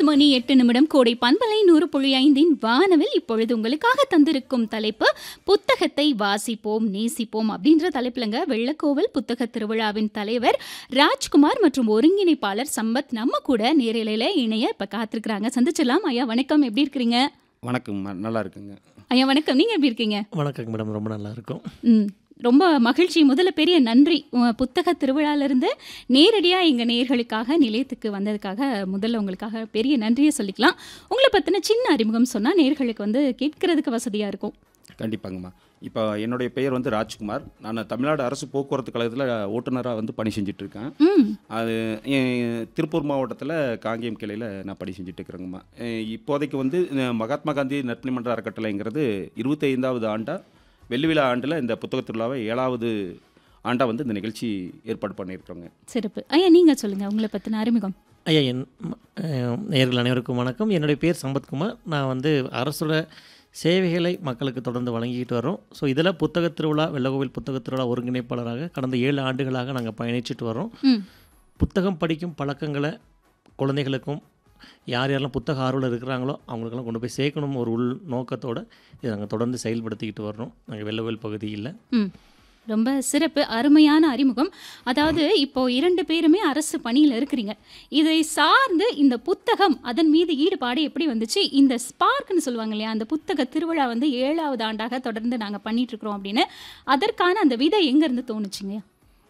மணி எட்டு நிமிடம் கோடை பண்பலை நூறு புள்ளி ஐந்தின் வானவில் இப்பொழுது உங்களுக்காக தந்திருக்கும் தலைப்பு புத்தகத்தை வாசிப்போம் நேசிப்போம் அப்படின்ற தலைப்புலங்க வெள்ளக்கோவில் புத்தக திருவிழாவின் தலைவர் ராஜ்குமார் மற்றும் ஒருங்கிணைப்பாளர் சம்பத் நம்ம கூட நேரலையில இணைய இப்ப காத்திருக்கிறாங்க சந்திச்சிடலாம் ஐயா வணக்கம் எப்படி இருக்கிறீங்க வணக்கம் ம- நல்லா இருக்குங்க ஐயா வணக்கம் நீங்க எப்படி இருக்கீங்க வணக்கங்க மேடம் ரொம்ப நல்லா இருக்கும் ம் ரொம்ப மகிழ்ச்சி முதல்ல பெரிய நன்றி உங்க புத்தக திருவிழாவிலிருந்து நேரடியாக எங்கள் நேயர்களுக்காக நிலையத்துக்கு வந்ததுக்காக முதல்ல உங்களுக்காக பெரிய நன்றியை சொல்லிக்கலாம் உங்களை பற்றின சின்ன அறிமுகம் சொன்னால் நேயர்களுக்கு வந்து கேட்கறதுக்கு வசதியாக இருக்கும் கண்டிப்பாங்கம்மா இப்போ என்னுடைய பெயர் வந்து ராஜ்குமார் நான் தமிழ்நாடு அரசு போக்குவரத்து கழகத்தில் ஓட்டுநராக வந்து பணி செஞ்சுட்டு இருக்கேன் ம் அது எ- திருப்பூர் மாவட்டத்தில் காங்கேயம் கிளையில் நான் பணி செஞ்சுட்டு இருக்கிறேங்கம்மா எ, இப்போதைக்கு வந்து அஹ், மகாத்மா காந்தி நற்பணி மன்ற அறக்கட்டளைங்கிறது இருபத்தைந்தாவது ஆண்டா வெள்ளி விழா ஆண்டில் இந்த புத்தக திருவிழாவை ஏழாவது ஆண்டா வந்து இந்த நிகழ்ச்சி ஏற்பாடு பண்ணியிருக்கிறோங்க சிறப்பு ஐயா நீங்கள் சொல்லுங்கள் உங்களை பற்றின அறிமுகம் ஐயா என் ம- அஹ், நேயர்கள் அனைவருக்கும் வணக்கம் என்னுடைய பேர் சம்பத்குமார் நான் வந்து அரசோட சேவைகளை மக்களுக்கு தொடர்ந்து வழங்கிக்கிட்டு வரோம் ஸோ இதில் புத்தக திருவிழா வெள்ளகோவில் புத்தக திருவிழா ஒருங்கிணைப்பாளராக கடந்த ஏழு ஆண்டுகளாக நாங்கள் பயணிச்சுட்டு வரோம் ம் புத்தகம் படிக்கும் பழக்கங்களை குழந்தைகளுக்கும் யார் யாரெல்லாம் புத்தக ஆர்வலர் இருக்கிறாங்களோ அவங்களுக்கெல்லாம் கொண்டு போய் சேர்க்கணும் ஒரு உள் நோக்கத்தோடு இதை நாங்கள் தொடர்ந்து செயல்படுத்திக்கிட்டு வர்றோம் நாங்கள் வெள்ளகோவில் பகுதியில் ம் ரொம்ப சிறப்பு அருமையான அறிமுகம் அதாவது இப்போ இரண்டு பேருமே அரசு பணியில் இருக்கிறீங்க இதை சார்ந்து இந்த புத்தகம் அதன் மீது ஈடுபாடு எப்படி வந்துச்சு இந்த ஸ்பார்க்னு சொல்லுவாங்க இல்லையா அந்த புத்தக திருவிழா வந்து ஏழாவது ஆண்டாக தொடர்ந்து நாங்கள் பண்ணிட்டு இருக்கிறோம் அப்படின்னு அதற்கான அந்த விதை எங்கேருந்து தோணுச்சுங்க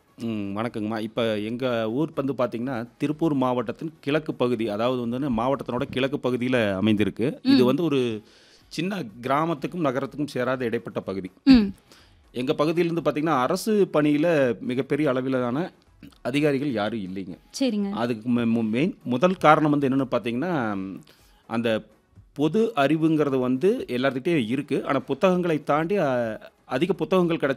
ம் வணக்கங்கம்மா இப்போ எங்கள் ஊர் வந்து பார்த்திங்கன்னா திருப்பூர் மாவட்டத்தின் கிழக்கு பகுதி அதாவது வந்து மாவட்டத்தினோட கிழக்கு பகுதியில் அமைந்திருக்கு இது வந்து ஒரு சின்ன கிராமத்துக்கும் நகரத்துக்கும் சேராத இடைப்பட்ட பகுதி ம் எங்கள் பகுதியிலேருந்து பார்த்திங்கன்னா அரசு பணியில் மிகப்பெரிய அளவிலான அதிகாரிகள் யாரும் இல்லைங்க சரிங்க அதுக்கு மெயின் முதல் காரணம் வந்து என்னென்னு பார்த்தீங்கன்னா அந்த பொது அறிவுங்கிறது வந்து எல்லாத்துக்கிட்டே இருக்குது ஆனால் புத்தகங்களை தாண்டி அஹ், அதிக புத்தகங்கள் கிடைச்ச